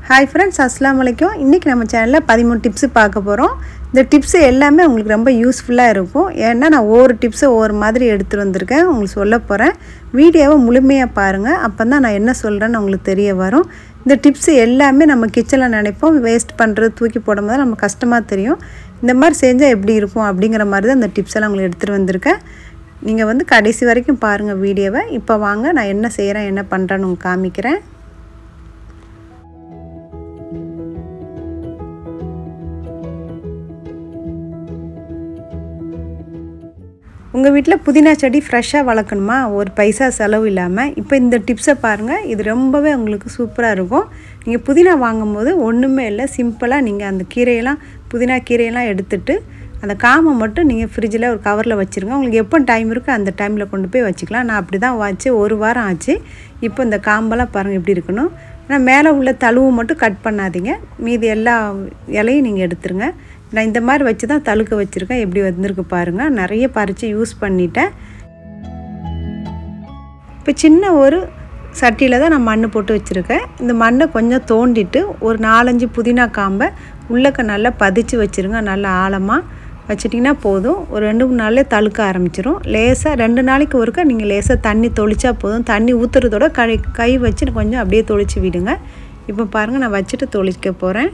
hi friends அஸ்லாம் வலைக்கும் இன்றைக்கி நம்ம சேனலில் பதிமூணு டிப்ஸு பார்க்க போகிறோம் இந்த டிப்ஸு எல்லாமே உங்களுக்கு ரொம்ப யூஸ்ஃபுல்லாக இருக்கும் ஏன்னா நான் ஒவ்வொரு டிப்ஸு ஒவ்வொரு மாதிரி எடுத்துகிட்டு வந்திருக்கேன் உங்களுக்கு சொல்ல போகிறேன் வீடியோவை முழுமையாக பாருங்கள் அப்போ தான் நான் என்ன சொல்கிறேன்னு உங்களுக்கு தெரிய வரும் இந்த டிப்ஸு எல்லாமே நம்ம கிச்சனில் நினைப்போம் வேஸ்ட் பண்ணுறது தூக்கி போடும்போது நம்ம கஷ்டமாக தெரியும் இந்த மாதிரி செஞ்சால் எப்படி இருக்கும் அப்படிங்கிற மாதிரி தான் இந்த டிப்ஸ் எல்லாம் உங்களுக்கு எடுத்துகிட்டு வந்திருக்கேன் நீங்கள் வந்து கடைசி வரைக்கும் பாருங்கள் வீடியோவை இப்போ வாங்க நான் என்ன செய்கிறேன் என்ன பண்ணுறேன்னு உங்களுக்கு காமிக்கிறேன் உங்கள் வீட்டில் புதினா செடி ஃப்ரெஷ்ஷாக வளர்க்கணுமா ஒரு பைசா செலவு இல்லாமல் இப்போ இந்த டிப்ஸை பாருங்கள் இது ரொம்பவே உங்களுக்கு சூப்பராக இருக்கும் நீங்கள் புதினா வாங்கும்போது ஒன்றுமே இல்லை சிம்பிளாக நீங்கள் அந்த கீரையெல்லாம் புதினா கீரையெல்லாம் எடுத்துட்டு அந்த காமை மட்டும் நீங்கள் ஃப்ரிட்ஜில் ஒரு கவரில் வச்சுருங்க உங்களுக்கு எப்போ டைம் இருக்கோ அந்த டைமில் கொண்டு போய் வச்சுக்கலாம் நான் அப்படி தான் வச்சு ஒரு வாரம் ஆச்சு இப்போ இந்த காம்பெல்லாம் பாருங்கள் எப்படி இருக்கணும் ஆனால் மேலே உள்ள தழுவு மட்டும் கட் பண்ணாதீங்க மீதி எல்லா இலையும் நீங்கள் எடுத்துருங்க நான் இந்த மாதிரி வச்சு தான் தழுக்க வச்சுருக்கேன் எப்படி வந்திருக்கு பாருங்கள் நிறைய பறித்து யூஸ் பண்ணிட்டேன் இப்போ சின்ன ஒரு சட்டியில் தான் நான் மண் போட்டு வச்சுருக்கேன் இந்த மண்ணை கொஞ்சம் தோண்டிட்டு ஒரு நாலஞ்சு புதினா காம்பை உள்ளக்க நல்லா பதிச்சு வச்சுருங்க நல்லா ஆழமாக வச்சிட்டிங்கன்னா போதும் ஒரு ரெண்டு மூணு நாள்லேயே தழுக்க ஆரம்பிச்சிரும் லேசாக ரெண்டு நாளைக்கு ஒருக்கா நீங்கள் லேசாக தண்ணி தொளிச்சா போதும் தண்ணி ஊற்றுறதோட கை கை வச்சு கொஞ்சம் அப்படியே தொளிச்சு விடுங்க இப்போ பாருங்கள் நான் வச்சுட்டு தொளிக்க போகிறேன்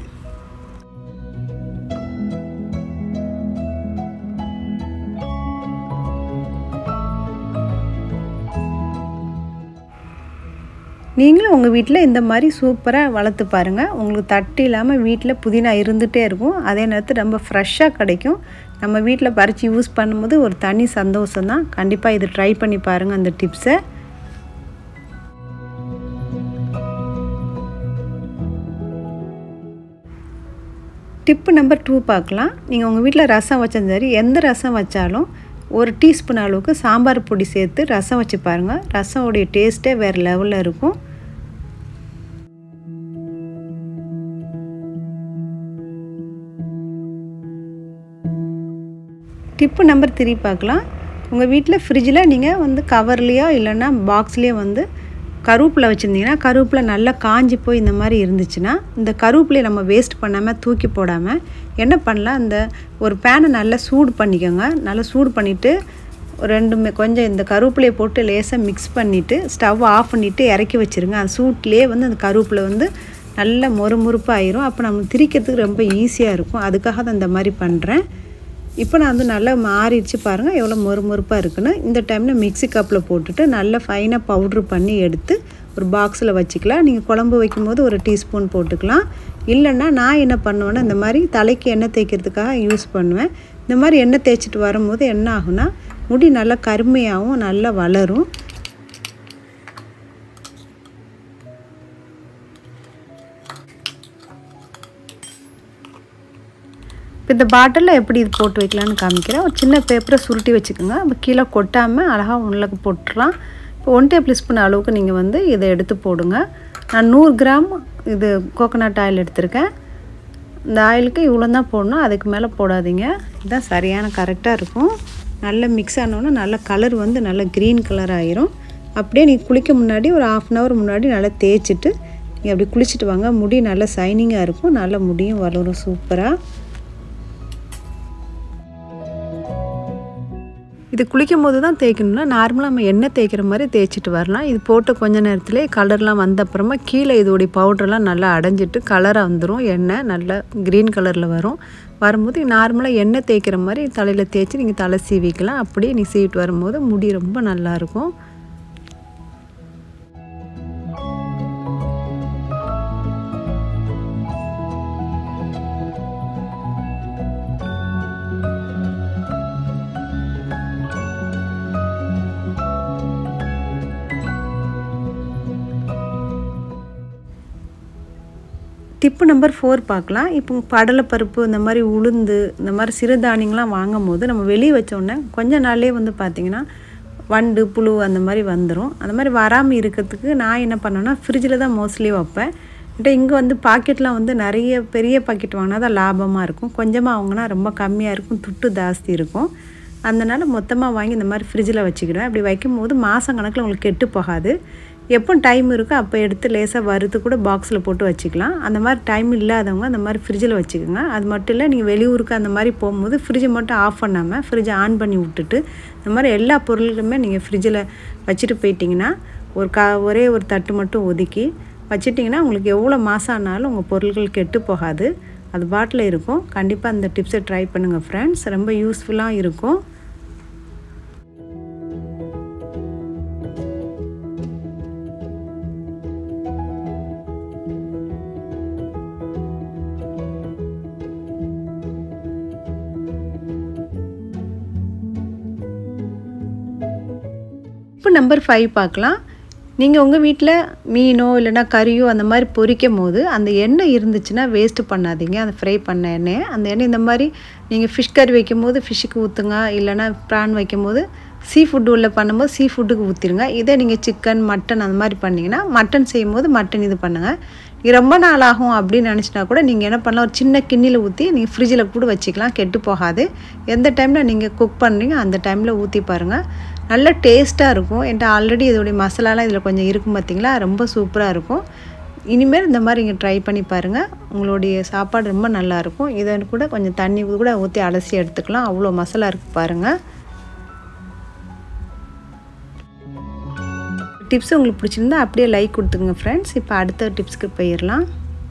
நீங்களும் உங்கள் வீட்டில் இந்த மாதிரி சூப்பராக வளர்த்து பாருங்கள் உங்களுக்கு தட்டு இல்லாமல் வீட்டில் புதினா இருந்துகிட்டே இருக்கும் அதே நேரத்தில் ரொம்ப ஃப்ரெஷ்ஷாக கிடைக்கும் நம்ம வீட்டில் பறித்து யூஸ் பண்ணும்போது ஒரு தனி சந்தோஷம் தான் கண்டிப்பாக இது ட்ரை பண்ணி பாருங்கள் அந்த டிப்ஸை டிப்பு நம்பர் டூ பார்க்கலாம் நீங்கள் உங்கள் வீட்டில் ரசம் வச்சாலும் சரி எந்த ரசம் வச்சாலும் ஒரு டீஸ்பூன் அளவுக்கு சாம்பார் பொடி சேர்த்து ரசம் வச்சு பாருங்கள் ரசமுடைய டேஸ்ட்டே வேறு லெவலில் இருக்கும் டிப்பு நம்பர் த்ரீ பார்க்கலாம் உங்கள் வீட்டில் ஃப்ரிட்ஜில் நீங்கள் வந்து கவர்லேயோ இல்லைன்னா பாக்ஸ்லேயோ வந்து கருவேப்பிலை வச்சுருந்தீங்கன்னா கருவேப்பிலை நல்லா காஞ்சி போய் இந்த மாதிரி இருந்துச்சுன்னா இந்த கருவேப்பிலையை நம்ம வேஸ்ட் பண்ணாமல் தூக்கி போடாமல் என்ன பண்ணலாம் இந்த ஒரு பேனை நல்லா சூடு பண்ணிக்கோங்க நல்லா சூடு பண்ணிவிட்டு ரெண்டுமே கொஞ்சம் இந்த கருவேப்பிலையை போட்டு லேசாக மிக்ஸ் பண்ணிவிட்டு ஸ்டவ் ஆஃப் பண்ணிவிட்டு இறக்கி வச்சுருங்க அந்த சூட்லேயே வந்து அந்த கருவேப்பிலை வந்து நல்ல மொறுமொறுப்பாக ஆயிரும் அப்போ நம்ம திரிக்கிறதுக்கு ரொம்ப ஈஸியாக இருக்கும் அதுக்காக தான் இந்த மாதிரி பண்ணுறேன் இப்போ நான் வந்து நல்லா மாறிடுச்சு பாருங்கள் எவ்வளோ மொறுமொறுப்பாக இருக்குன்னு இந்த டைமில் மிக்சி கப்பில் போட்டுட்டு நல்லா ஃபைனாக பவுட்ரு பண்ணி எடுத்து ஒரு பாக்ஸில் வச்சுக்கலாம் நீங்கள் குழம்பு வைக்கும்போது ஒரு டீஸ்பூன் போட்டுக்கலாம் இல்லைன்னா நான் என்ன பண்ணுவேன்னா இந்த மாதிரி தலைக்கு எண்ணெய் தேய்க்கிறதுக்காக யூஸ் பண்ணுவேன் இந்த மாதிரி எண்ணெய் தேய்ச்சிட்டு வரும்போது என்ன ஆகுனா முடி நல்லா கருமையாகவும் நல்லா வளரும் இப்போ இந்த பாட்டிலில் எப்படி இது போட்டு வைக்கலான்னு காமிக்கிறேன் ஒரு சின்ன பேப்பரை சுருட்டி வச்சுக்கோங்க அப்போ கீழே கொட்டாமல் அழகாக உள்ளக்கு போட்டுடலாம் இப்போ ஒன் டேபிள் ஸ்பூன் அளவுக்கு நீங்கள் வந்து இதை எடுத்து போடுங்க நான் நூறு கிராம் இது கோகோனட் ஆயில் எடுத்திருக்கேன் இந்த ஆயிலுக்கு இவ்வளோ தான் போடணும் அதுக்கு மேலே போடாதீங்க இதுதான் சரியான கரெக்டாக இருக்கும் நல்லா மிக்ஸ் ஆனோன்னா நல்ல கலர் வந்து நல்ல க்ரீன் கலர் ஆயிரும் அப்படியே நீங்கள் குளிக்க முன்னாடி ஒரு ஆஃப் அன் ஹவர் முன்னாடி நல்லா தேய்ச்சிட்டு நீங்கள் அப்படி குளிச்சுட்டு வாங்க முடி நல்லா சைனிங்காக இருக்கும் நல்ல முடியும் வளரும் சூப்பராக இது குளிக்கும் போது தான் தேய்க்கணும்னா நார்மலாக நம்ம எண்ணெய் தேய்க்கிற மாதிரி தேய்ச்சிட்டு வரலாம் இது போட்ட கொஞ்ச நேரத்துலேயே கலர்லாம் வந்த அப்புறமா கீழே இதோடைய பவுடர்லாம் நல்லா அடைஞ்சிட்டு கலராக வந்துடும் எண்ணெய் நல்லா க்ரீன் கலரில் வரும் வரும்போது நார்மலாக எண்ணெய் தேய்க்கிற மாதிரி தலையில் தேய்ச்சி நீங்கள் தலை சீவிக்கலாம் அப்படியே நீ சீவிட்டு வரும்போது முடி ரொம்ப நல்லாயிருக்கும் டிப்பு நம்பர் ஃபோர் பார்க்கலாம் இப்போ கடலைப்பருப்பு இந்த மாதிரி உளுந்து இந்த மாதிரி சிறுதானியங்கள்லாம் வாங்கும் போது நம்ம வெளியே வச்சோடனே கொஞ்ச நாள்லேயே வந்து பார்த்திங்கன்னா வண்டு புழு அந்த மாதிரி வந்துடும் அந்த மாதிரி வராமல் இருக்கிறதுக்கு நான் என்ன பண்ணேன்னா ஃப்ரிட்ஜில் தான் மோஸ்ட்லி வைப்பேன் கிட்ட இங்கே வந்து பாக்கெட்லாம் வந்து நிறைய பெரிய பாக்கெட் வாங்கினா தான் லாபமாக இருக்கும் கொஞ்சமாக வாங்கினா ரொம்ப கம்மியாக இருக்கும் துட்டு ஜாஸ்தி இருக்கும் அதனால் மொத்தமாக வாங்கி இந்த மாதிரி ஃப்ரிட்ஜில் வச்சுக்கிடுவேன் அப்படி வைக்கும்போது மாதம் கணக்கில் உங்களுக்கு கெட்டு போகாது எப்போ டைம் இருக்கோ அப்போ எடுத்து லேசாக வறுத்து கூட பாக்ஸில் போட்டு வச்சுக்கலாம் அந்த மாதிரி டைம் இல்லாதவங்க அந்த மாதிரி ஃப்ரிட்ஜில் வச்சுக்கோங்க அது மட்டும் இல்லை நீங்கள் வெளியூருக்கு அந்த மாதிரி போகும்போது ஃப்ரிட்ஜை மட்டும் ஆஃப் பண்ணாமல் ஃப்ரிட்ஜை ஆன் பண்ணி விட்டுட்டு இந்த மாதிரி எல்லா பொருளுமே நீங்கள் ஃப்ரிட்ஜில் வச்சுட்டு போயிட்டிங்கன்னா ஒரு கா ஒரே ஒரு தட்டு மட்டும் ஒதுக்கி வச்சிட்டிங்கன்னா உங்களுக்கு எவ்வளோ மாதம் ஆனாலும் உங்கள் பொருட்கள் கெட்டு போகாது அது பாட்டில் இருக்கும் கண்டிப்பாக அந்த டிப்ஸை ட்ரை பண்ணுங்கள் ஃப்ரெண்ட்ஸ் ரொம்ப யூஸ்ஃபுல்லாக இருக்கும் இப்போ நம்பர் ஃபைவ் பார்க்கலாம் நீங்கள் உங்கள் வீட்டில் மீனோ இல்லைனா கறியோ அந்த மாதிரி பொரிக்கும் போது அந்த எண்ணெய் இருந்துச்சுன்னா வேஸ்ட்டு பண்ணாதீங்க அந்த ஃப்ரை பண்ண எண்ணெய் அந்த எண்ணெய் இந்த மாதிரி நீங்கள் ஃபிஷ் கறி வைக்கும் போது ஃபிஷ்ஷுக்கு ஊற்றுங்க இல்லைனா ப்ரான் வைக்கும் போது சீ ஃபுட்டு உள்ள பண்ணும்போது சீ ஃபுட்டுக்கு ஊற்றிடுங்க இதே நீங்கள் சிக்கன் மட்டன் அந்த மாதிரி பண்ணிங்கன்னா மட்டன் செய்யும் போது மட்டன் இது பண்ணுங்கள் இது ரொம்ப நாள் ஆகும் அப்படின்னு நினச்சினா கூட நீங்கள் என்ன பண்ணலாம் ஒரு சின்ன கிண்ணியில் ஊற்றி நீங்கள் ஃப்ரிட்ஜில் கூட வச்சுக்கலாம் கெட்டு போகாது எந்த டைமில் நீங்கள் குக் பண்ணுறீங்க அந்த டைமில் ஊற்றி பாருங்கள் நல்ல டேஸ்ட்டாக இருக்கும் என்கிட்ட ஆல்ரெடி இதோடைய மசாலாலாம் இதில் கொஞ்சம் இருக்கும் பார்த்தீங்களா ரொம்ப சூப்பராக இருக்கும் இனிமேல் இந்த மாதிரி இங்கே ட்ரை பண்ணி பாருங்கள் உங்களுடைய சாப்பாடு ரொம்ப நல்லாயிருக்கும் இதை கூட கொஞ்சம் தண்ணி கூட ஊற்றி அலசி எடுத்துக்கலாம் அவ்வளோ மசாலா இருக்குது பாருங்கள் டிப்ஸ் உங்களுக்கு பிடிச்சிருந்தா அப்படியே லைக் கொடுத்துங்க ஃப்ரெண்ட்ஸ் இப்போ அடுத்த டிப்ஸ்க்கு போயிடலாம்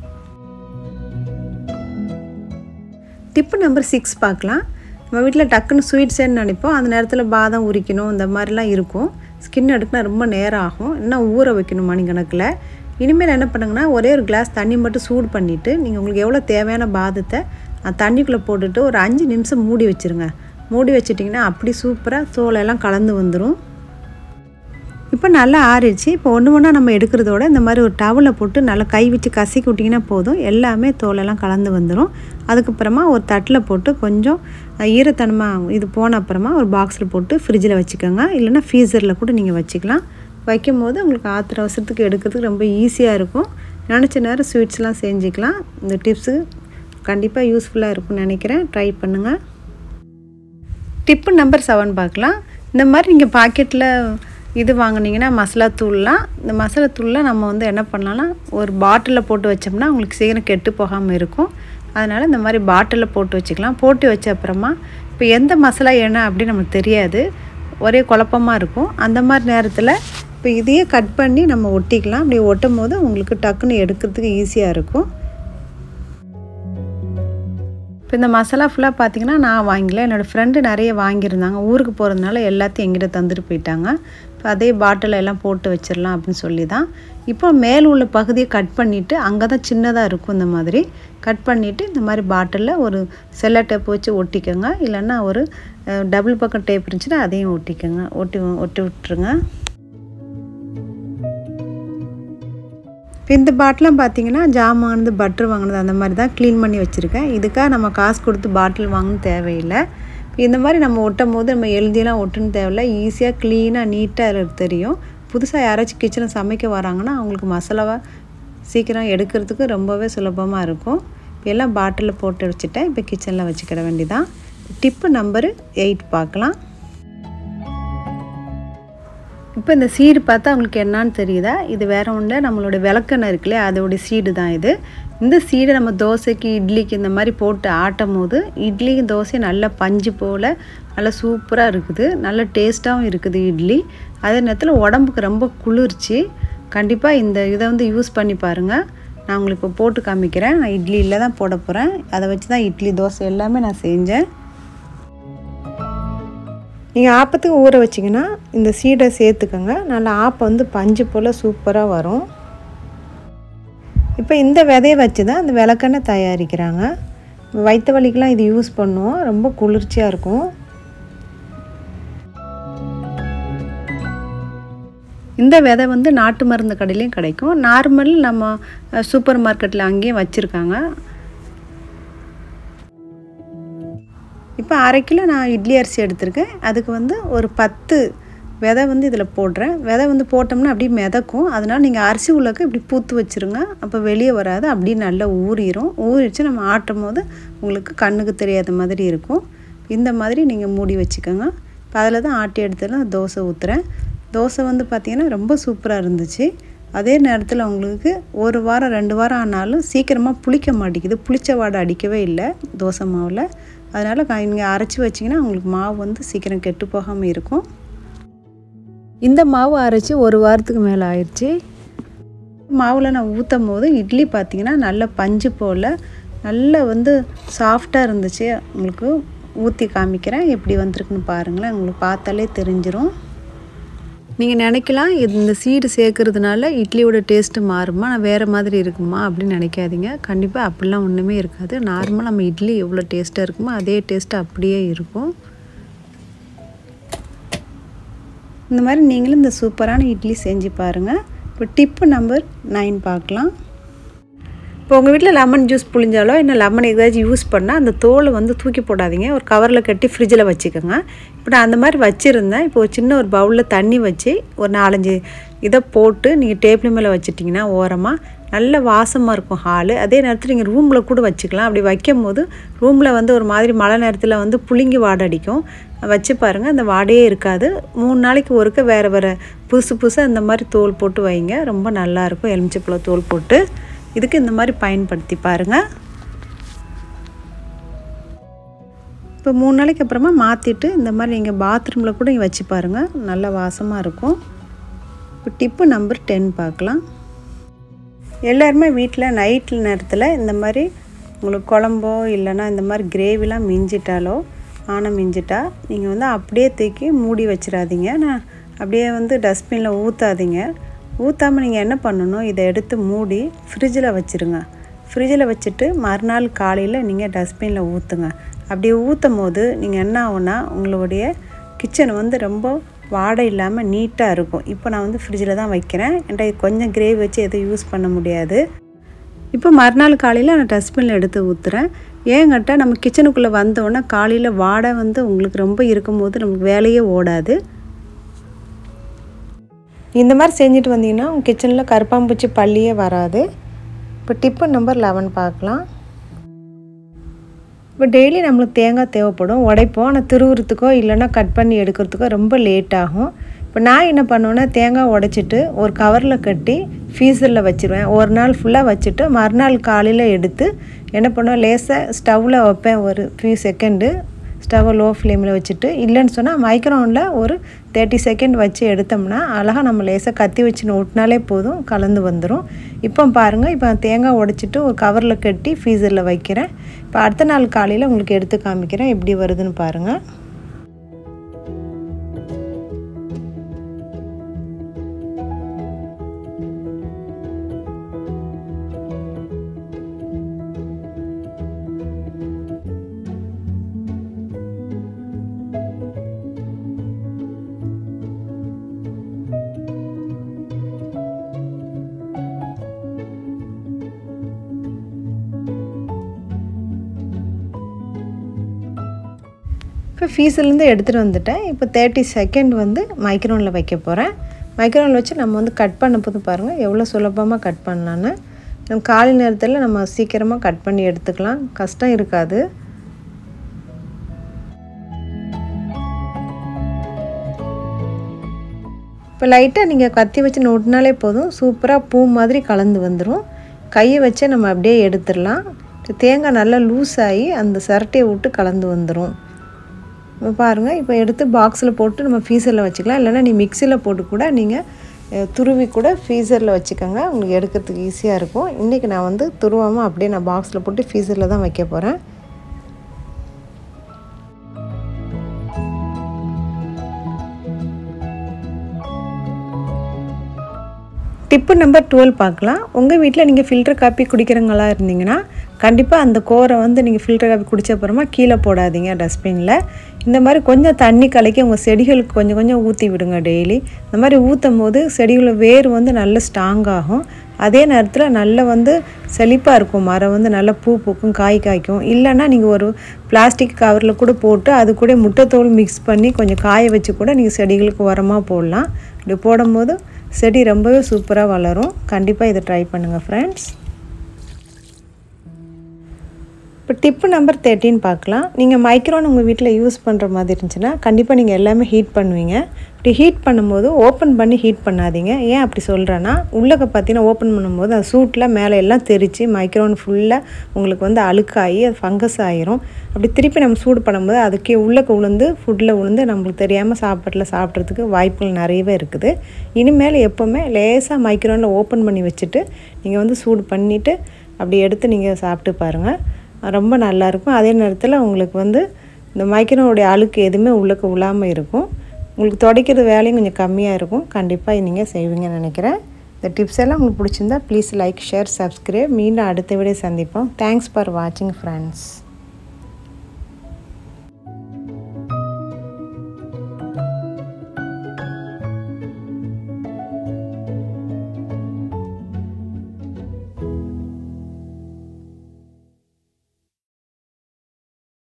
டிப்பு நம்பர் சிக்ஸ் பார்க்கலாம் நம்ம வீட்டில் டக்குன்னு ஸ்வீட் செய்யணும்னு நினைப்போம் அந்த நேரத்தில் பாதம் உரிக்கணும் இந்த மாதிரிலாம் இருக்கும் ஸ்கின் எடுக்கினா ரொம்ப நேரம் ஆகும் இன்னும் ஊற வைக்கணும் மணிக்கணக்கில் இனிமேல் என்ன பண்ணுங்கன்னா ஒரே ஒரு கிளாஸ் தண்ணி மட்டும் சூடு பண்ணிவிட்டு நீங்கள் உங்களுக்கு எவ்வளோ தேவையான பாதத்தை தண்ணிக்குள்ளே போட்டுட்டு ஒரு அஞ்சு நிமிஷம் மூடி வச்சுருங்க மூடி வச்சிட்டிங்கன்னா அப்படி சூப்பராக தோலெல்லாம் கலந்து வந்துடும் இப்போ நல்லா ஆறிடுச்சு இப்போ ஒன்று ஒன்றா நம்ம எடுக்கிறதோட இந்த மாதிரி ஒரு டவலில் போட்டு நல்லா கை வச்சு கசக்கி விட்டிங்கன்னா போதும் எல்லாமே தோலெல்லாம் கலந்து வந்துடும் அதுக்கப்புறமா ஒரு தட்டில் போட்டு கொஞ்சம் ஈரத்தனமாக இது போன அப்புறமா ஒரு பாக்ஸில் போட்டு ஃப்ரிட்ஜில் வச்சுக்கோங்க இல்லைனா ஃப்ரீசரில் கூட நீங்கள் வச்சுக்கலாம் வைக்கும் போது உங்களுக்கு ஆத்திர அவசரத்துக்கு எடுக்கிறதுக்கு ரொம்ப ஈஸியாக இருக்கும் நினச்ச நேரம் ஸ்வீட்ஸ்லாம் செஞ்சுக்கலாம் இந்த டிப்ஸு கண்டிப்பாக யூஸ்ஃபுல்லாக இருக்கும்னு நினைக்கிறேன் ட்ரை பண்ணுங்கள் டிப்பு நம்பர் செவன் பார்க்கலாம் இந்த மாதிரி நீங்கள் பாக்கெட்டில் இது வாங்கினீங்கன்னா மசாலா தூள்லாம் இந்த மசாலா தூள்லாம் நம்ம வந்து என்ன பண்ணலாம்னா ஒரு பாட்டிலில் போட்டு வச்சோம்னா உங்களுக்கு சீக்கிரம் கெட்டு போகாமல் இருக்கும் அதனால் இந்த மாதிரி பாட்டிலில் போட்டு வச்சுக்கலாம் போட்டு வச்ச அப்புறமா இப்போ எந்த மசாலா என்ன அப்படின்னு நமக்கு தெரியாது ஒரே குழப்பமாக இருக்கும் அந்த மாதிரி நேரத்தில் இப்போ இதையே கட் பண்ணி நம்ம ஒட்டிக்கலாம் அப்படி ஒட்டும் போது உங்களுக்கு டக்குன்னு எடுக்கிறதுக்கு ஈஸியாக இருக்கும் இப்போ இந்த மசாலா ஃபுல்லாக பார்த்தீங்கன்னா நான் வாங்கல என்னோடய ஃப்ரெண்டு நிறைய வாங்கியிருந்தாங்க ஊருக்கு போகிறதுனால எல்லாத்தையும் எங்கிட்ட தந்துட்டு போயிட்டாங்க இப்போ அதே பாட்டில் எல்லாம் போட்டு வச்சிடலாம் அப்படின்னு சொல்லி தான் இப்போ மேல் உள்ள பகுதியை கட் பண்ணிவிட்டு அங்கே தான் சின்னதாக இருக்கும் இந்த மாதிரி கட் பண்ணிவிட்டு இந்த மாதிரி பாட்டிலில் ஒரு செல்ல டேப் வச்சு ஒட்டிக்கோங்க இல்லைன்னா ஒரு டபுள் பக்கம் டேப் இருந்துச்சுன்னா அதையும் ஒட்டிக்கோங்க ஒட்டி ஒட்டி விட்டுருங்க இப்போ இந்த பாட்டிலாம் பார்த்தீங்கன்னா ஜாம் வாங்கினது பட்டர் வாங்கினது அந்த மாதிரி தான் க்ளீன் பண்ணி வச்சுருக்கேன் இதுக்காக நம்ம காசு கொடுத்து பாட்டில் வாங்கணும் தேவையில்லை இந்த மாதிரி நம்ம ஒட்டும் போது நம்ம எழுதியெல்லாம் ஒட்டுன்னு தேவையில்ல ஈஸியாக க்ளீனாக நீட்டாக தெரியும் புதுசாக யாராச்சும் கிச்சனில் சமைக்க வராங்கன்னா அவங்களுக்கு மசாலாவை சீக்கிரம் எடுக்கிறதுக்கு ரொம்பவே சுலபமாக இருக்கும் எல்லாம் பாட்டிலில் போட்டு வச்சுட்டேன் இப்போ கிச்சனில் வச்சுக்கிட வேண்டியதான் டிப்பு நம்பரு எயிட் பார்க்கலாம் இப்போ இந்த சீடு பார்த்தா உங்களுக்கு என்னான்னு தெரியுதா இது வேறு ஒன்று நம்மளோட விளக்கெண்ணெய் இருக்குல்லையே அதோடைய சீடு தான் இது இந்த சீடை நம்ம தோசைக்கு இட்லிக்கு இந்த மாதிரி போட்டு ஆட்டும் போது இட்லிக்கும் தோசையும் நல்லா பஞ்சு போல் நல்லா சூப்பராக இருக்குது நல்ல டேஸ்ட்டாகவும் இருக்குது இட்லி அதே நேரத்தில் உடம்புக்கு ரொம்ப குளிர்ச்சி கண்டிப்பாக இந்த இதை வந்து யூஸ் பண்ணி பாருங்கள் நான் உங்களுக்கு இப்போ போட்டு காமிக்கிறேன் நான் இட்லியில் தான் போட போகிறேன் அதை வச்சு தான் இட்லி தோசை எல்லாமே நான் செஞ்சேன் நீங்கள் ஆப்பத்துக்கு ஊற வச்சிங்கன்னா இந்த சீடை சேர்த்துக்கோங்க நல்லா ஆப்பம் வந்து பஞ்சு போல் சூப்பராக வரும் இப்போ இந்த விதையை வச்சு தான் அந்த விளக்கெண்ணெய் தயாரிக்கிறாங்க வயிற்று வலிக்கெலாம் இது யூஸ் பண்ணுவோம் ரொம்ப குளிர்ச்சியாக இருக்கும் இந்த விதை வந்து நாட்டு மருந்து கடையிலையும் கிடைக்கும் நார்மல் நம்ம சூப்பர் மார்க்கெட்டில் அங்கேயும் வச்சுருக்காங்க இப்போ அரை கிலோ நான் இட்லி அரிசி எடுத்திருக்கேன் அதுக்கு வந்து ஒரு பத்து விதை வந்து இதில் போடுறேன் விதை வந்து போட்டோம்னா அப்படியே மிதக்கும் அதனால் நீங்கள் அரிசி உள்ளக்க இப்படி பூத்து வச்சுருங்க அப்போ வெளியே வராது அப்படியே நல்லா ஊறிடும் ஊறிடுச்சு நம்ம ஆட்டும் போது உங்களுக்கு கண்ணுக்கு தெரியாத மாதிரி இருக்கும் இந்த மாதிரி நீங்கள் மூடி வச்சுக்கோங்க இப்போ அதில் தான் ஆட்டி எடுத்துலாம் தோசை ஊற்றுறேன் தோசை வந்து பார்த்திங்கன்னா ரொம்ப சூப்பராக இருந்துச்சு அதே நேரத்தில் உங்களுக்கு ஒரு வாரம் ரெண்டு வாரம் ஆனாலும் சீக்கிரமாக புளிக்க மாட்டேங்குது புளிச்ச வாடை அடிக்கவே இல்லை தோசை மாவில் அதனால் நீங்கள் அரைச்சி வச்சிங்கன்னா உங்களுக்கு மாவு வந்து சீக்கிரம் கெட்டு போகாமல் இருக்கும் இந்த மாவு அரைச்சி ஒரு வாரத்துக்கு மேலே ஆயிடுச்சு மாவில் நான் ஊற்றும் போது இட்லி பார்த்திங்கன்னா நல்ல பஞ்சு போல் நல்ல வந்து சாஃப்டாக இருந்துச்சு உங்களுக்கு ஊற்றி காமிக்கிறேன் எப்படி வந்திருக்குன்னு பாருங்களேன் உங்களுக்கு பார்த்தாலே தெரிஞ்சிடும் நீங்கள் நினைக்கலாம் இது இந்த சீடு சேர்க்கறதுனால இட்லியோட டேஸ்ட்டு மாறுமா நான் வேறு மாதிரி இருக்குமா அப்படின்னு நினைக்காதீங்க கண்டிப்பாக அப்படிலாம் ஒன்றுமே இருக்காது நார்மலாக நம்ம இட்லி எவ்வளோ டேஸ்ட்டாக இருக்குமோ அதே டேஸ்ட்டு அப்படியே இருக்கும் இந்த மாதிரி நீங்களும் இந்த சூப்பரான இட்லி செஞ்சு பாருங்கள் இப்போ டிப்பு நம்பர் நைன் பார்க்கலாம் இப்போ உங்கள் வீட்டில் லெமன் ஜூஸ் புளிஞ்சாலோ இல்லை லெமன் ஏதாச்சும் யூஸ் பண்ணால் அந்த தோலை வந்து தூக்கி போடாதீங்க ஒரு கவரில் கட்டி ஃப்ரிட்ஜில் வச்சுக்கோங்க இப்போ நான் அந்த மாதிரி வச்சுருந்தேன் இப்போ ஒரு சின்ன ஒரு பவுலில் தண்ணி வச்சு ஒரு நாலஞ்சு இதை போட்டு நீங்கள் டேபிள் மேலே வச்சுட்டிங்கன்னா ஓரமாக நல்ல வாசமாக இருக்கும் ஹாலு அதே நேரத்தில் நீங்கள் ரூமில் கூட வச்சுக்கலாம் அப்படி வைக்கும் போது ரூமில் வந்து ஒரு மாதிரி மழை நேரத்தில் வந்து புளிங்கி வாடை அடிக்கும் வச்சு பாருங்கள் அந்த வாடையே இருக்காது மூணு நாளைக்கு ஒருக்க வேறு வேறு புதுசு புதுசாக இந்த மாதிரி தோல் போட்டு வைங்க ரொம்ப நல்லாயிருக்கும் எலுமிச்சப்பழம் தோல் போட்டு இதுக்கு இந்த மாதிரி பயன்படுத்தி பாருங்கள் இப்போ மூணு நாளைக்கு அப்புறமா மாற்றிட்டு இந்த மாதிரி நீங்கள் பாத்ரூமில் கூட நீங்கள் வச்சு பாருங்கள் நல்ல வாசமாக இருக்கும் இப்போ டிப்பு நம்பர் டென் பார்க்கலாம் எல்லாருமே வீட்டில் நைட்டில் நேரத்தில் இந்த மாதிரி உங்களுக்கு குழம்போ இல்லைன்னா இந்த மாதிரி கிரேவிலாம் மிஞ்சிட்டாலோ ஆனம் மிஞ்சிட்டா நீங்கள் வந்து அப்படியே தூக்கி மூடி வச்சிடாதீங்க நான் அப்படியே வந்து டஸ்ட்பினில் ஊற்றாதீங்க ஊற்றாமல் நீங்கள் என்ன பண்ணணும் இதை எடுத்து மூடி ஃப்ரிட்ஜில் வச்சுருங்க ஃப்ரிட்ஜில் வச்சுட்டு மறுநாள் காலையில் நீங்கள் டஸ்ட்பினில் ஊற்றுங்க அப்படி ஊற்றும் போது நீங்கள் என்ன ஆகும்னா உங்களுடைய கிச்சன் வந்து ரொம்ப வாடை இல்லாமல் நீட்டாக இருக்கும் இப்போ நான் வந்து ஃப்ரிட்ஜில் தான் வைக்கிறேன் என்கிட்ட கொஞ்சம் கிரேவி வச்சு எதுவும் யூஸ் பண்ண முடியாது இப்போ மறுநாள் காலையில் நான் டஸ்ட்பினில் எடுத்து ஊற்றுறேன் ஏங்கட்ட நம்ம கிச்சனுக்குள்ளே வந்தோடனே காலையில் வாடை வந்து உங்களுக்கு ரொம்ப இருக்கும்போது நமக்கு வேலையே ஓடாது இந்த மாதிரி செஞ்சுட்டு வந்தீங்கன்னா உங்கள் கிச்சனில் கருப்பாம்பூச்சி பள்ளியே வராது இப்போ டிப்பு நம்பர் லெவன் பார்க்கலாம் இப்போ டெய்லி நம்மளுக்கு தேங்காய் தேவைப்படும் உடைப்போம் ஆனால் திருவுறத்துக்கோ இல்லைன்னா கட் பண்ணி எடுக்கிறதுக்கோ ரொம்ப லேட் ஆகும் இப்போ நான் என்ன பண்ணுவேன்னா தேங்காய் உடைச்சிட்டு ஒரு கவரில் கட்டி ஃப்ரீசரில் வச்சுருவேன் ஒரு நாள் ஃபுல்லாக வச்சுட்டு மறுநாள் காலையில் எடுத்து என்ன பண்ணுவேன் லேசாக ஸ்டவ்வில் வைப்பேன் ஒரு ஃபியூ செகண்டு ஸ்டவ்வை லோ ஃப்ளேமில் வச்சுட்டு இல்லைன்னு சொன்னால் மைக்ரோனில் ஒரு தேர்ட்டி செகண்ட் வச்சு எடுத்தோம்னா அழகாக நம்ம லேசாக கத்தி வச்சு ஒட்டினாலே போதும் கலந்து வந்துடும் இப்போ பாருங்கள் இப்போ தேங்காய் உடைச்சிட்டு ஒரு கவரில் கட்டி ஃப்ரீசரில் வைக்கிறேன் இப்போ அடுத்த நாள் காலையில் உங்களுக்கு எடுத்து காமிக்கிறேன் எப்படி வருதுன்னு பாருங்கள் இப்போ ஃபீஸ்லேருந்து எடுத்துகிட்டு வந்துட்டேன் இப்போ தேர்ட்டி செகண்ட் வந்து மைக்ரோனில் வைக்க போகிறேன் மைக்ரோனில் வச்சு நம்ம வந்து கட் பண்ண போது பாருங்கள் எவ்வளோ சுலபமாக கட் பண்ணலான்னு நம்ம காலை நேரத்தில் நம்ம சீக்கிரமாக கட் பண்ணி எடுத்துக்கலாம் கஷ்டம் இருக்காது இப்போ லைட்டாக நீங்கள் கத்தி வச்சு நோட்டினாலே போதும் சூப்பராக பூ மாதிரி கலந்து வந்துடும் கையை வச்சே நம்ம அப்படியே எடுத்துடலாம் தேங்காய் நல்லா லூஸ் ஆகி அந்த சரட்டையை விட்டு கலந்து வந்துடும் இப்போ பாருங்கள் இப்போ எடுத்து பாக்ஸில் போட்டு நம்ம ஃப்ரீசரில் வச்சுக்கலாம் இல்லைனா நீ மிக்சியில் போட்டு கூட நீங்கள் துருவி கூட ஃப்ரீசரில் வச்சுக்கோங்க உங்களுக்கு எடுக்கிறதுக்கு ஈஸியாக இருக்கும் இன்றைக்கி நான் வந்து துருவாமல் அப்படியே நான் பாக்ஸில் போட்டு ஃப்ரீசரில் தான் வைக்க போகிறேன் டிப்பு நம்பர் டுவெல் பார்க்கலாம் உங்கள் வீட்டில் நீங்கள் ஃபில்டர் காப்பி குடிக்கிறவங்களா இருந்தீங்கன்னா கண்டிப்பாக அந்த கோரை வந்து நீங்கள் ஃபில்டர் காப்பி குடித்த அப்புறமா கீழே போடாதீங்க டஸ்ட்பினில் இந்த மாதிரி கொஞ்சம் தண்ணி கலக்கி உங்கள் செடிகளுக்கு கொஞ்சம் கொஞ்சம் ஊற்றி விடுங்க டெய்லி இந்த மாதிரி ஊற்றும் போது செடிகளோட வேர் வந்து நல்ல ஸ்ட்ராங் ஆகும் அதே நேரத்தில் நல்ல வந்து செழிப்பாக இருக்கும் மரம் வந்து நல்லா பூ பூக்கும் காய் காய்க்கும் இல்லைன்னா நீங்கள் ஒரு பிளாஸ்டிக் கவரில் கூட போட்டு அது கூட முட்டைத்தோல் மிக்ஸ் பண்ணி கொஞ்சம் காய வச்சு கூட நீங்கள் செடிகளுக்கு உரமாக போடலாம் இப்படி போடும்போது செடி ரொம்பவே சூப்பராக வளரும் கண்டிப்பாக இதை ட்ரை பண்ணுங்கள் ஃப்ரெண்ட்ஸ் இப்போ டிப்பு நம்பர் தேர்ட்டின் பார்க்கலாம் நீங்கள் மைக்ரோன் உங்கள் வீட்டில் யூஸ் பண்ணுற மாதிரி இருந்துச்சுன்னா கண்டிப்பாக நீங்கள் எல்லாமே ஹீட் பண்ணுவீங்க இப்படி ஹீட் பண்ணும்போது ஓப்பன் பண்ணி ஹீட் பண்ணாதீங்க ஏன் அப்படி சொல்கிறேன்னா உள்ளக்க பார்த்தீங்கன்னா ஓப்பன் பண்ணும்போது அந்த சூட்டில் மேலே எல்லாம் தெரித்து மைக்ரோன் ஃபுல்லாக உங்களுக்கு வந்து அழுக்காகி அது ஃபங்கஸ் ஆகிரும் அப்படி திருப்பி நம்ம சூடு பண்ணும்போது அதுக்கே உள்ளக்க உளுந்து ஃபுட்டில் உளுந்து நம்மளுக்கு தெரியாமல் சாப்பாட்டில் சாப்பிட்றதுக்கு வாய்ப்புகள் நிறையவே இருக்குது இனிமேல் எப்போவுமே லேசாக மைக்ரோனில் ஓப்பன் பண்ணி வச்சுட்டு நீங்கள் வந்து சூடு பண்ணிவிட்டு அப்படி எடுத்து நீங்கள் சாப்பிட்டு பாருங்கள் ரொம்ப நல்லாயிருக்கும் அதே நேரத்தில் உங்களுக்கு வந்து இந்த மைக்ரோனுடைய அழுக்கு எதுவுமே உள்ளுக்கு விழாமல் இருக்கும் உங்களுக்கு துடைக்கிறது வேலையும் கொஞ்சம் கம்மியாக இருக்கும் கண்டிப்பாக நீங்கள் செய்வீங்கன்னு நினைக்கிறேன் இந்த டிப்ஸ் எல்லாம் உங்களுக்கு பிடிச்சிருந்தா ப்ளீஸ் லைக் ஷேர் சப்ஸ்கிரைப் மீண்டும் அடுத்த வீடியோ சந்திப்போம் தேங்க்ஸ் ஃபார் வாட்சிங் ஃப்ரெண்ட்ஸ்